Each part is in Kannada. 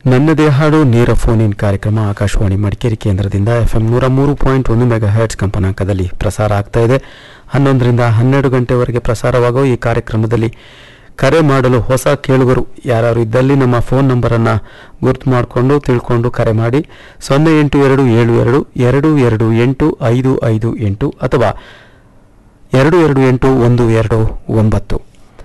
ನನ್ನದೇ ಹಾಡು ನೇರ ಫೋನ್ ಇನ್ ಕಾರ್ಯಕ್ರಮ ಆಕಾಶವಾಣಿ ಮಡಿಕೇರಿ ಕೇಂದ್ರದಿಂದ ಎಫ್ ಎಂ ನೂರ ಮೂರು ಪಾಯಿಂಟ್ ಒಂದು ಮೆಗಾ ಹರ್ಟ್ಸ್ ಕಂಪನಾಂಕದಲ್ಲಿ ಪ್ರಸಾರ ಆಗ್ತಾ ಇದೆ ಹನ್ನೊಂದರಿಂದ ಹನ್ನೆರಡು ಗಂಟೆವರೆಗೆ ಪ್ರಸಾರವಾಗುವ ಈ ಕಾರ್ಯಕ್ರಮದಲ್ಲಿ ಕರೆ ಮಾಡಲು ಹೊಸ ಕೇಳುಗರು ಯಾರು ಇದ್ದಲ್ಲಿ ನಮ್ಮ ಫೋನ್ ನಂಬರನ್ನು ಗುರ್ತು ಮಾಡಿಕೊಂಡು ತಿಳ್ಕೊಂಡು ಕರೆ ಮಾಡಿ ಸೊನ್ನೆ ಎಂಟು ಎರಡು ಏಳು ಎರಡು ಎರಡು ಎರಡು ಎಂಟು ಐದು ಐದು ಎಂಟು ಅಥವಾ ಎರಡು ಎರಡು ಎಂಟು ಒಂದು ಎರಡು ಒಂಬತ್ತು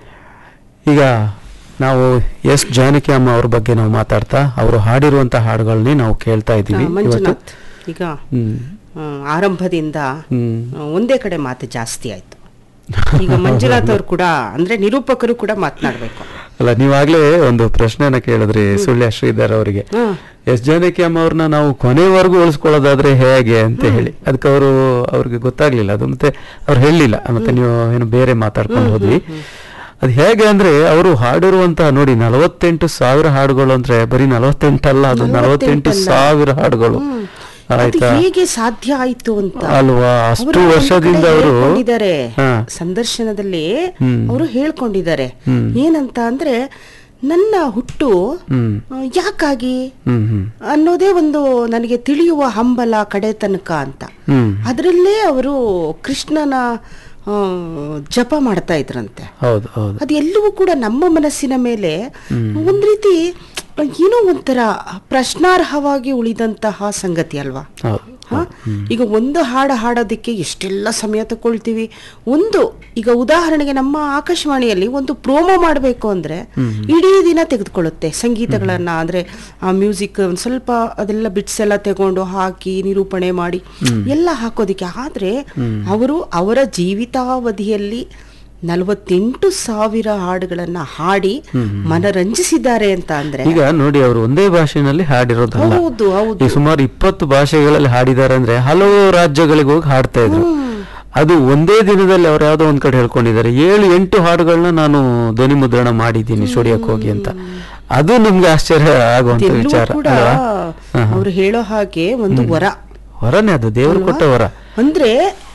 ಈಗ ನಾವು ಎಸ್ ಜಾನಕಿ ಅಮ್ಮ ಅವ್ರ ಬಗ್ಗೆ ನಾವು ಮಾತಾಡ್ತಾ ಅವರು ಹಾಡಿರುವಂತ ಹಾಡುಗಳನ್ನೇ ನಾವು ಕೇಳ್ತಾ ಇದ್ದೀವಿ ಇವತ್ತು ಮಂಜುನಾಥ್ ಈಗ ಹ್ಮ್ ಆ, ಆರಂಭದಿಂದ ಹ್ಮ್ ಆ, ಒಂದೇ ಕಡೆ ಮಾತು ಜಾಸ್ತಿ ಆಯ್ತು ಈಗ ಮಂಜುನಾಥ್ ಅವ್ರು ಕೂಡ ಅಂದ್ರೆ ನಿರೂಪಕರು ಕೂಡ ಮಾತನಾಡ್ಬೇಕು ಅಲ್ಲ ನೀವಾಗ್ಲೇ ಒಂದು ಪ್ರಶ್ನೆನ ಕೇಳಿದ್ರಿ ಸುಳ್ಯ ಶ್ರೀಧರ್ ಅವರಿಗೆ ಎಸ್ ಜಾನಕಿ ಅಮ್ಮ ಅವ್ರನ್ನ ನಾವು ಕೊನೆವರೆಗೂ ಉಳಿಸ್ಕೊಳ್ಳೋದಾದ್ರೆ ಹೇಗೆ ಅಂತ ಹೇಳಿ ಅದಕ್ಕೆ ಅವರು ಅವ್ರಿಗೆ ಗೊತ್ತಾಗ್ಲಿಲ್ಲ ಅದು ಮತ್ತೆ ಅವ್ರು ಹೇಳಲಿಲ್ಲ ಮತ್ತೆ ನೀವು ಏನು ಬೇರೆ ಮಾತಾಡ್ಕೊಂಡು ಹೋದ್ವಿ ಅದು ಹೇಗೆ ಅಂದ್ರೆ ಅವರು ಹಾಡಿರುವಂತಹ ನೋಡಿ ನಲವತ್ತೆಂಟು ಸಾವಿರ ಹಾಡುಗಳು ಅಂದ್ರೆ ಬರೀ ನಲವತ್ತೆಂಟಲ್ಲ ಅದು ನಲವತ್ತೆಂಟು ಸಾವಿರ ಹಾಡುಗಳು ಅದು ಆಯ್ತಾ ಹೇಗೆ ಸಾಧ್ಯ ಆಯ್ತು ಅಂತ ಅಲ್ವಾ ಅಷ್ಟು ಅವರು ಒಂದು ವರ್ಷದಿಂದ ಕಡೆ ಅವರು ಹೇಳ್ಕೊಂಡಿದ್ದಾರೆ ಹಾ. ಸಂದರ್ಶನದಲ್ಲಿ ಹ್ಮ್. ಅವರು ಹೇಳ್ಕೊಂಡಿದ್ದಾರೆ ಹ್ಮ್. ಏನಂತ ಅಂದ್ರೆ ನನ್ನ ಹುಟ್ಟು ಹ್ಮ್ ಆ, ಯಾಕಾಗಿ ಹ್ಮ್ ಹ್ಮ್ ಅನ್ನೋದೇ ಒಂದು ನನಗೆ ತಿಳಿಯುವ ಹಂಬಲ ಕಡೆ ತನಕ ಅಂತ ಹ್ಮ್ ಅದರಲ್ಲೇ ಅವರು ಕೃಷ್ಣನ ಆ, ಜಪ ಮಾಡ್ತಾ ಇದ್ರಂತೆ ಹೌದು ಹೌದು ಅದು ಎಲ್ಲವೂ ಕೂಡ ನಮ್ಮ ಮನಸ್ಸಿನ ಮೇಲೆ ಒಂದ್ ರೀತಿ ಏನೋ ಒಂಥರ ಪ್ರಶ್ನಾರ್ಹವಾಗಿ ಉಳಿದಂತಹ ಸಂಗತಿ ಅಲ್ವಾ ಹೌದು ಹ? ಈಗ ಒಂದು ಹಾಡು ಹಾಡೋದಕ್ಕೆ ಎಷ್ಟೆಲ್ಲ ಸಮಯ ತಗೊಳ್ತೀವಿ ಒಂದು ಈಗ ಉದಾಹರಣೆಗೆ ನಮ್ಮ ಆಕಾಶವಾಣಿಯಲ್ಲಿ ಒಂದು ಪ್ರೋಮೋ ಮಾಡಬೇಕು ಅಂದ್ರೆ ಇಡೀ ದಿನ ತೆಗೆದುಕೊಳ್ಳುತ್ತೆ ಸಂಗೀತಗಳನ್ನ ಅಂದ್ರೆ ಆ ಮ್ಯೂಸಿಕ್ ಒಂದ್ ಸ್ವಲ್ಪ ಅದೆಲ್ಲ ಬಿಟ್ಸ್ ಎಲ್ಲ ತಗೊಂಡು ಹಾಕಿ ನಿರೂಪಣೆ ಮಾಡಿ ಎಲ್ಲ ಹಾಕೋದಿಕ್ಕೆ ಆದ್ರೆ ಅವರು ಅವರ ಜೀವಿತಾವಧಿಯಲ್ಲಿ ನಲವತ್ತೆಂಟು ಸಾವಿರ ಹಾಡುಗಳನ್ನ ಹಾಡಿ ಮನರಂಜಿಸಿದ್ದಾರೆ ಅಂತ ಅಂದ್ರೆ ಈಗ ನೋಡಿ ಅವರು ಒಂದೇ ಭಾಷೆನಲ್ಲಿ ಹಾಡಿರೋದಲ್ಲ ಹೌದು ಹೌದು ಈ ಸುಮಾರು ಇಪ್ಪತ್ತು ಭಾಷೆಗಳಲ್ಲಿ ಹಾಡಿದ್ದಾರೆ ಅಂದ್ರೆ ಹಲವು ರಾಜ್ಯಗಳಿಗೆ ಹೋಗಿ ಹಾಡ್ತಾ ಇದ್ರು ಅದು ಒಂದೇ ದಿನದಲ್ಲಿ ಅವ್ರು ಯಾವ್ದೋ ಒಂದ್ ಕಡೆ ಹೇಳ್ಕೊಂಡಿದ್ದಾರೆ ಏಳು ಎಂಟು ಹಾಡುಗಳನ್ನ ನಾನು ಧ್ವನಿ ಮುದ್ರಣ ಮಾಡಿದ್ದೀನಿ ಸ್ಟುಡಿಯೋಕ್ಕೆ ಹೋಗಿ ಅಂತ ಅದು ನಮ್ಗೆ ಆಶ್ಚರ್ಯ ಆಗುವಂತ ಇದೆಲ್ಲವೂ ವಿಚಾರ ಕೂಡ ಅಲ್ವಾ? ಹಾ, ಹಾ. ಅವ್ರು ಹೇಳೋ ಹಾಗೆ ಒಂದು ವರ ವರನೇ ಅದು ದೇವರು ಕೊಟ್ಟ ವರ ಅಂದ್ರೆ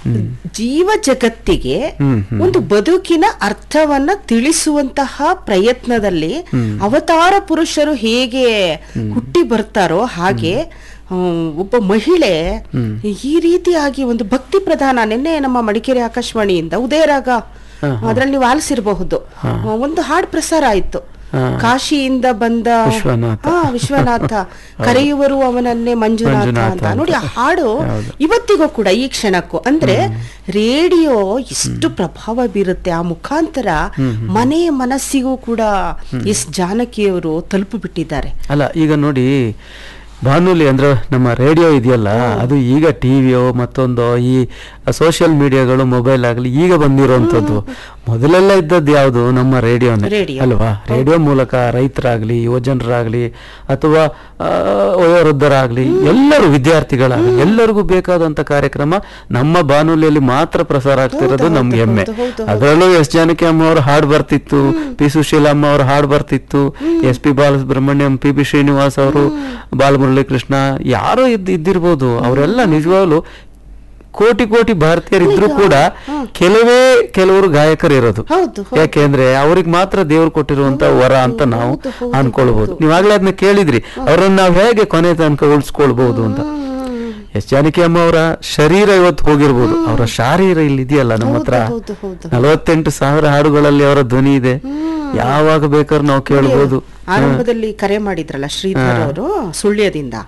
ಜೀವ ಜಗತ್ತಿಗೆ ಹ್ಮ್, ಒಂದು ಬದುಕಿನ ಅರ್ಥವನ್ನ ತಿಳಿಸುವಂತಹ ಪ್ರಯತ್ನದಲ್ಲಿ ಅವತಾರ ಪುರುಷರು ಹೇಗೆ ಹುಟ್ಟಿ ಬರ್ತಾರೋ ಹಾಗೆ ಆ, ಒಬ್ಬ ಮಹಿಳೆ ಈ ರೀತಿಯಾಗಿ ಒಂದು ಭಕ್ತಿ ಪ್ರಧಾನ ನಿನ್ನೆ ನಮ್ಮ ಮಡಿಕೇರಿ ಆಕಾಶವಾಣಿಯಿಂದ ಉದಯರಾಗ ಅದ್ರಲ್ಲಿ ನೀವು ಆಲಿಸಿರಬಹುದು ಒಂದು ಹಾಡು ಪ್ರಸಾರ ಆಯ್ತು ಹಾ. ಕಾಶಿಯಿಂದ ಬಂದ ವಿಶ್ವನಾಥ. ಹಾ ವಿಶ್ವನಾಥ ಕರೆಯುವರು ಅವನನ್ನೇ ಮಂಜುನಾಥ ಮಂಜುನಾಥ ಅಂತ ಅಂತ. ನೋಡಿ ಆ ಹಾಡು ಹೌದು. ಇವತ್ತಿಗೂ ಕೂಡ ಈ ಕ್ಷಣಕ್ಕೂ ಅಂದ್ರೆ ರೇಡಿಯೋ ಎಷ್ಟು ಪ್ರಭಾವ ಬೀರುತ್ತೆ ಆ ಮುಖಾಂತರ ಮನೆ ಮನಸ್ಸಿಗೂ ಕೂಡ ಎಸ್ ಜಾನಕಿಯವರು ತಲುಪು ಬಿಟ್ಟಿದ್ದಾರೆ ಅಲ್ಲ ಈಗ ನೋಡಿ ಬಾನುಲಿ ಅಂದ್ರೆ ನಮ್ಮ ರೇಡಿಯೋ ಇದೆಯಲ್ಲ ಅದು ಈಗ ಟಿವಿಯೋ ಮತ್ತೊಂದು ಈ ಸೋಷಿಯಲ್ ಮೀಡಿಯಾಗಳು ಮೊಬೈಲ್ ಆಗಲಿ ಈಗ ಬಂದಿರುವಂತದ್ದು ಮೊದಲೆಲ್ಲ ಇದ್ದದ್ದು ಯಾವುದು ನಮ್ಮ ರೇಡಿಯೋನೇ ರೇಡಿಯೋ. ಅಲ್ವಾ ರೇಡಿಯೋ ಮೂಲಕ ರೈತರಾಗ್ಲಿ ಯುವಜನರಾಗ್ಲಿ ಅಥವಾ ಆ, ವಯೋವೃದ್ಧರಾಗ್ಲಿ ಎಲ್ಲರೂ ವಿದ್ಯಾರ್ಥಿಗಳಾಗಲಿ ಎಲ್ಲರಿಗೂ ಬೇಕಾದಂತ ಕಾರ್ಯಕ್ರಮ ನಮ್ಮ ಬಾನುಲಿಯಲ್ಲಿ ಮಾತ್ರ ಪ್ರಸಾರ ಆಗ್ತಿರೋದು ಹೌದು, ನಮ್ಗೆ ಹೆಮ್ಮೆ ಹೌದು, ಹೌದು, ಹೌದು. ಅದರಲ್ಲೂ ಎಸ್ ಜಾನಕಿ ಅಮ್ಮ ಅವ್ರ ಹಾಡು ಬರ್ತಿತ್ತು ಪಿ ಸುಶೀಲಮ್ಮ ಅವ್ರ ಹಾಡು ಬರ್ತಿತ್ತು S P Balasubrahmanyam P B Srinivas ಅವರು ಬಾಲಮುರಳಿ ಕೃಷ್ಣ ಯಾರೋ ಇದ್ ಇದ್ದಿರ್ಬೋದು ಅವರೆಲ್ಲ ನಿಜವಾಗ್ಲು ಕೋಟಿ ಕೋಟಿ ಭಾರತೀಯರಿದ್ರು ಕೂಡ ಕೆಲವೇ ಕೆಲವರು ಗಾಯಕರು ಇರೋದು ಹೌದು, ಹೌದು. ಯಾಕೆಂದ್ರೆ ಅವ್ರಿಗೆ ಮಾತ್ರ ದೇವ್ರು ಕೊಟ್ಟಿರುವಂತ ವರ ಅಂತ ನಾವು ಹೌದು, ಹೌದು, ಅನ್ಕೊಳ್ಬಹುದು ನೀವಾಗ್ಲೇ ಅದನ್ನ ಕೇಳಿದ್ರಿ ಅವ್ರನ್ನ ನಾವು ಹೇಗೆ ಕೊನೆ ತನಕ ಉಳಿಸ್ಕೊಳ್ಬಹುದು ಅಂತ ಎಸ್ ಜಾನಕಿ ಅಮ್ಮ ಅವರ ಶರೀರ ಇವತ್ತು ಹೋಗಿರ್ಬೋದು ಅವರ ಶಾರೀರ ಇಲ್ಲಿ ಇದೆಯಲ್ಲ ನಮ್ಮ ಹತ್ರ ಹೌದು, ಹೌದು. ನಲವತ್ತೆಂಟು ಸಾವಿರ ಹಾಡುಗಳಲ್ಲಿ ಅವರ ಧ್ವನಿ ಇದೆ ಯಾವಾಗ ಬೇಕಾದ್ರೂ ನಾವು ಕೇಳ್ಬೋದು ಆರಂಭದಲ್ಲಿ ಕರೆ ಮಾಡಿದ್ರಲ್ಲ ಶ್ರೀಧರ್ ಅವರು ಸುಳ್ಯದಿಂದ